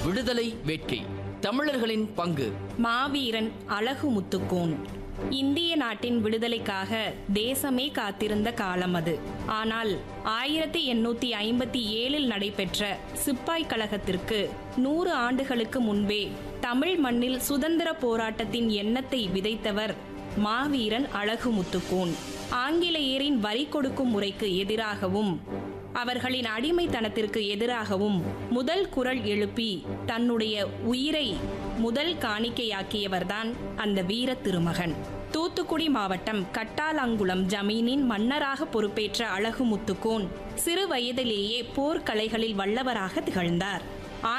விடுதலை வேட்கை தமிழர்களின் பங்கு மாவீரன் அழகு முத்துக்கோன் இந்திய நாட்டின் விடுதலைக்காக தேசமே காத்திருந்த காலம் அது ஆனால் ஆயிரத்தி எண்ணூத்தி ஐம்பத்தி ஏழில் நடைபெற்ற சிப்பாய் கழகத்திற்கு நூறு ஆண்டுகளுக்கு முன்பே தமிழ் மண்ணில் சுதந்திர போராட்டத்தின் எண்ணத்தை விதைத்தவர் மாவீரன் அழகு முத்துக்கோன் ஆங்கிலேயரின் வரி கொடுக்கும் முறைக்கு எதிராகவும் அவர்களின் அடிமைத்தனத்திற்கு எதிராகவும் முதல் குரல் எழுப்பி தன்னுடைய உயிரை முதல் காணிக்கையாக்கியவர்தான் அந்த வீர திருமகன் தூத்துக்குடி மாவட்டம் கட்டாலங்குளம் ஜமீனின் மன்னராக பொறுப்பேற்ற அழகு முத்துக்கோன் சிறு வயதிலேயே போர்க்கலைகளில் வல்லவராக திகழ்ந்தார்